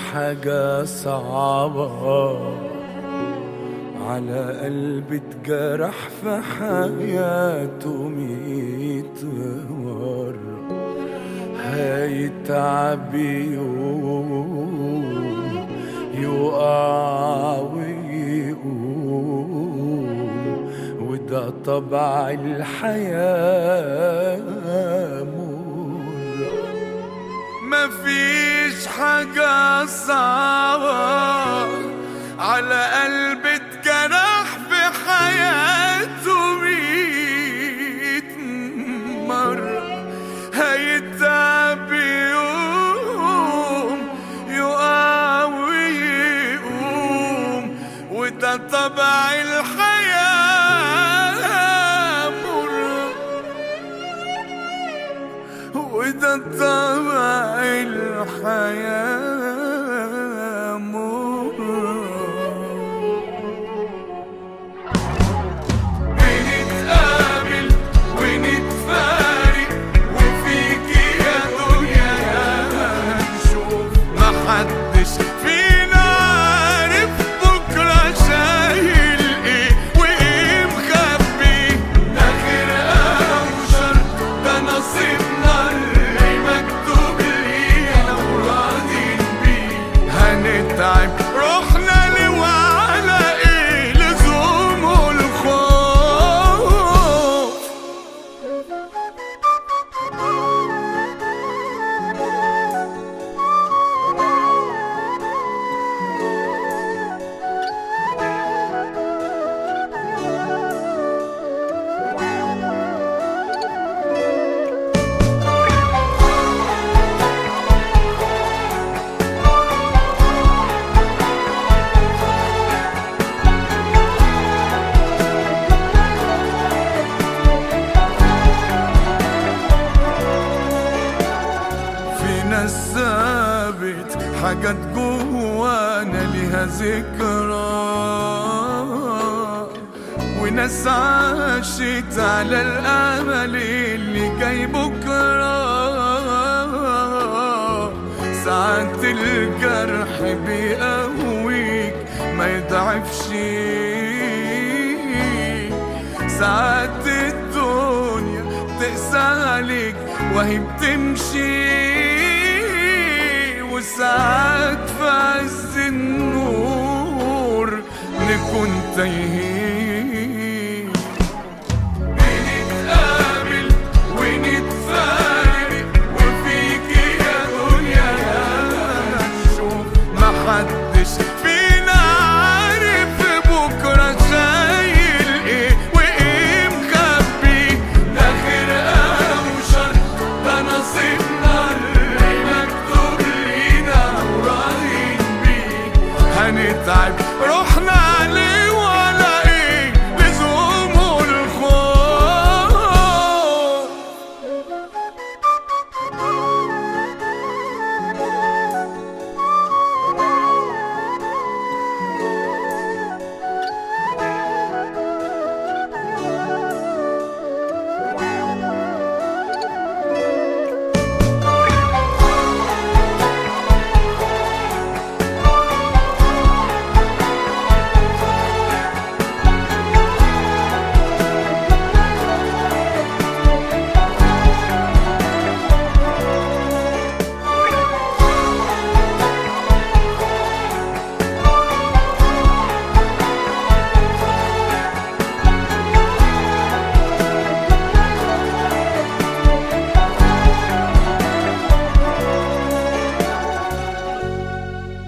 حاجة صعبة على قلب اتجرح في حياته ميت مرة هيتعب يوم يقع ويقوم وده طبع الحياة مرة مفيش حاجة صعبة على قلب اتجرح في حياته ميت مرة هيتعب يوم يقع ويقوم وده طبع الحياة مرة وده طبع الحياة مرة بنتقابل ونتفارق وفيكي يا دنيا هنشوف محدش فينا عارف بكرة شايل ايه وايه مخبي ده خير او شر ده نصيبنا اللي مكتوب لينا وراضين بيه هنتعب روحنا ليه وعلى ايه لزوم الخوف في ناس ثابت حاجات جوانا ليها ذكرى وناس عاشت على الامل اللي جاي بكره ساعات الجرح بيقويك ما يضعفش ساعات الدنيا تقسى عليك وهي بتمشي وساعات في عز النور نكون تايهين